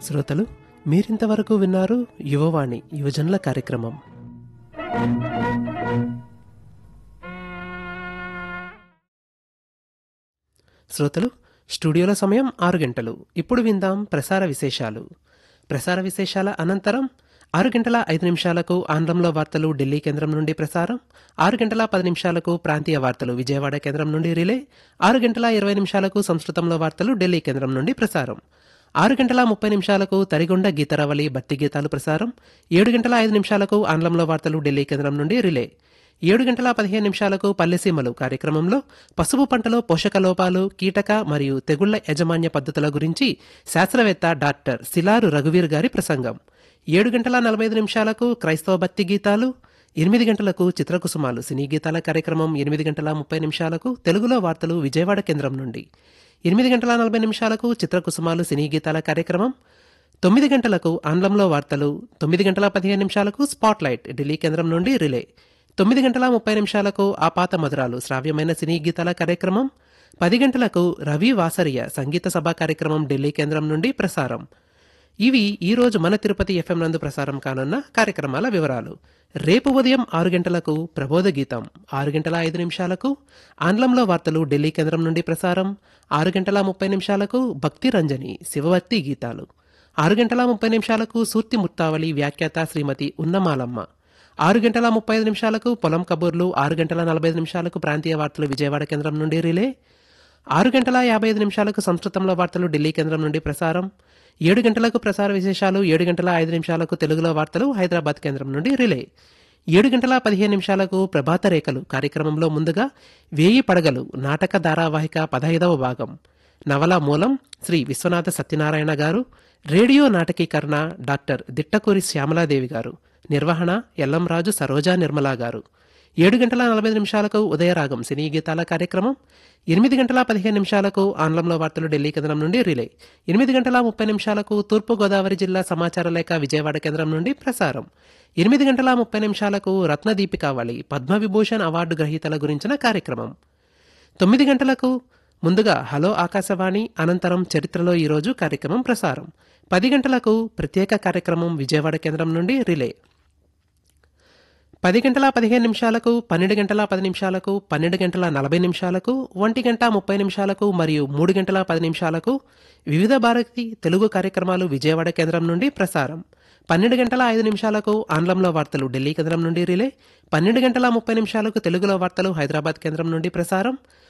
శ్రోతలు మీరింతవరకు విన్నారు యువవాణి యువజనుల కార్యక్రమం శ్రోతలు స్టూడియోలో సమయం ఆరు గంటలు ఇప్పుడు విందాం ప్రసార విశేషాలు ప్రసార విశేషాల అనంతరం ఆరు గంటల ఐదు నిమిషాలకు ఆంధ్రంలో వార్తలు ఢిల్లీ కేంద్రం నుండి ప్రసారం ఆరు గంటల పది నిమిషాలకు ప్రాంతీయ వార్తలు విజయవాడ కేంద్రం నుండి రిలే ఆరు గంటల ఇరవై నిమిషాలకు సంస్కృతంలో వార్తలు ఢిల్లీ కేంద్రం నుండి ప్రసారం ఆరు గంటల ముప్పై నిమిషాలకు తరిగొండ గీతరవలి భక్తి గీతాలు ప్రసారం ఏడు గంటల ఐదు నిమిషాలకు ఆంగ్లంలో వార్తలు ఢిల్లీ కేంద్రం నుండి రిలే ఏడు గంటల పదిహేను నిమిషాలకు పల్లెసీమలు కార్యక్రమంలో పసుపు పంటలో పోషక లోపాలు కీటక మరియు తెగుళ్ల యాజమాన్య పద్ధతుల గురించి శాస్త్రవేత్త డాక్టర్ సిలారు రఘువీర్ గారి ప్రసంగం ఏడు గంటల నలభై ఐదు నిమిషాలకు క్రైస్తవ భక్తి గీతాలు ఎనిమిది గంటలకు చిత్రకుసుమాలు సినీ గీతాల కార్యక్రమం ఎనిమిది గంటల ముప్పై నిమిషాలకు తెలుగులో వార్తలు విజయవాడ కేంద్రం నుండి ఎనిమిది గంటల నలభై నిమిషాలకు చిత్రకుసుమాలు సినీ గీతాల కార్యక్రమం తొమ్మిది గంటలకు ఆంగ్లంలో వార్తలు తొమ్మిది గంటల పదిహేను నిమిషాలకు స్పాట్లైట్ ఢిల్లీ కేంద్రం నుండి రిలే తొమ్మిది గంటల ముప్పై నిమిషాలకు ఆపాత మధురాలు శ్రావ్యమైన సినీ గీతాల కార్యక్రమం పది గంటలకు రవి వాసరియ సంగీత సభ కార్యక్రమం ఢిల్లీ కేంద్రం నుండి ప్రసారం ఇవి ఈ రోజు మన తిరుపతి ఎఫ్ఎం నందు ప్రసారం కానున్న కార్యక్రమాల వివరాలు రేపు ఉదయం ఆరు గంటలకు ప్రబోధ గీతం ఆరు గంటల ఐదు నిమిషాలకు ఆంగ్లంలో వార్తలు ఢిల్లీ కేంద్రం నుండి ప్రసారం ఆరు గంటల ముప్పై నిమిషాలకు భక్తి రంజని శివవర్తి గీతాలు ఆరు గంటల ముప్పై నిమిషాలకు సూర్తి ముత్తావళి వ్యాఖ్యాత శ్రీమతి ఉన్నమాలమ్మ ఆరు గంటల ముప్పై ఐదు నిమిషాలకు పొలం కబుర్లు ఆరు గంటల నలభై ఐదు నిమిషాలకు ప్రాంతీయ వార్తలు విజయవాడ కేంద్రం నుండి రిలే ఆరు గంటల యాభై ఐదు నిమిషాలకు సంస్కృతంలో వార్తలు ఢిల్లీ కేంద్రం నుండి ప్రసారం ఏడు గంటలకు ప్రసార విశేషాలు ఏడు గంటల ఐదు నిమిషాలకు తెలుగులో వార్తలు హైదరాబాద్ కేంద్రం నుండి రిలే ఏడు గంటల పదిహేను నిమిషాలకు ప్రభాత రేఖలు కార్యక్రమంలో ముందుగా వేయి పడగలు నాటక ధారావాహిక పదహైదవ భాగం నవల మూలం శ్రీ విశ్వనాథ సత్యనారాయణ గారు రేడియో నాటకీకరణ డాక్టర్ దిట్టకూరి శ్యామలాదేవి గారు నిర్వహణ ఎల్లంరాజు సరోజా నిర్మలా గారు ఏడు గంటల నలభై నిమిషాలకు ఉదయరాగం సినీ గీతాల కార్యక్రమం ఎనిమిది గంటల పదిహేను నిమిషాలకు ఆంగ్లంలో వార్తలు ఢిల్లీ కేంద్రం నుండి రిలే ఎనిమిది గంటల ముప్పై నిమిషాలకు తూర్పు గోదావరి జిల్లా సమాచార లేఖ విజయవాడ కేంద్రం నుండి ప్రసారం ఎనిమిది గంటల ముప్పై నిమిషాలకు రత్నదీపికావళి పద్మవిభూషణ్ అవార్డు గ్రహీతల గురించిన కార్యక్రమం తొమ్మిది గంటలకు ముందుగా హలో ఆకాశవాణి అనంతరం చరిత్రలో ఈరోజు కార్యక్రమం ప్రసారం పది గంటలకు ప్రత్యేక కార్యక్రమం విజయవాడ కేంద్రం నుండి రిలే పది గంటల పదిహేను నిమిషాలకు పన్నెండు గంటల పది నిమిషాలకు పన్నెండు గంటల నలభై నిమిషాలకు ఒంటి గంట ముప్పై నిమిషాలకు మరియు మూడు గంటల పది నిమిషాలకు వివిధ భారతి తెలుగు కార్యక్రమాలు విజయవాడ కేంద్రం నుండి ప్రసారం పన్నెండు గంటల ఐదు నిమిషాలకు ఆంగ్లంలో వార్తలు ఢిల్లీ కేంద్రం నుండి రిలే పన్నెండు గంటల ముప్పై నిమిషాలకు తెలుగులో వార్తలు హైదరాబాద్ కేంద్రం నుండి ప్రసారం